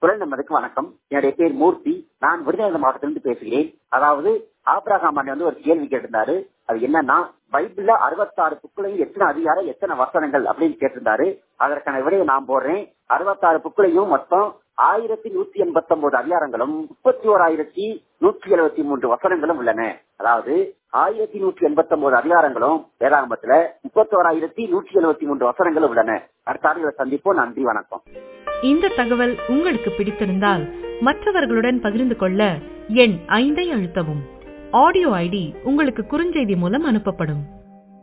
குரல் நம்மதுக்கு வணக்கம் என்னுடைய பேர் மூர்த்தி நான் விருதுநகர் மாவட்டத்திலிருந்து பேசுகிறேன் அதாவது ஆப்ரஹாம் அண்ணன் வந்து ஒரு கேள்வி கேட்டிருந்தாரு அது என்னன்னா பைபிள்ல அறுபத்தாறு புக்களையும் எத்தனை அதிகாரம் எத்தனை வசனங்கள் அப்படின்னு கேட்டிருந்தாரு அதற்கான விடையை நான் போடுறேன் அறுபத்தாறு புக்களையும் மொத்தம் ஆயிரத்தி நூத்தி எண்பத்தி ஒன்பது அதிகாரங்களும் முப்பத்தி ஓராயிரத்தி நூற்றி எழுபத்தி மூன்று வசனங்களும் உள்ளன அதாவது ஆயிரத்தி நூற்றி எண்பத்தி ஒன்பது அதிகாரங்களும் வேதாகமத்துல முப்பத்தி ஓராயிரத்தி நூற்றி எழுபத்தி மூன்று வசனங்களும் உள்ளன அடுத்த ஆடியோல சந்திப்போம் நன்றி வணக்கம் இந்த தகவல் உங்களுக்கு பிடித்திருந்தால் மற்றவர்களுடன் பகிர்ந்து கொள்ள எண் ஐந்தை அழுத்தவும் ஆடியோ ஐடி உங்களுக்கு குறுஞ்செய்தி மூலம் அனுப்பப்படும்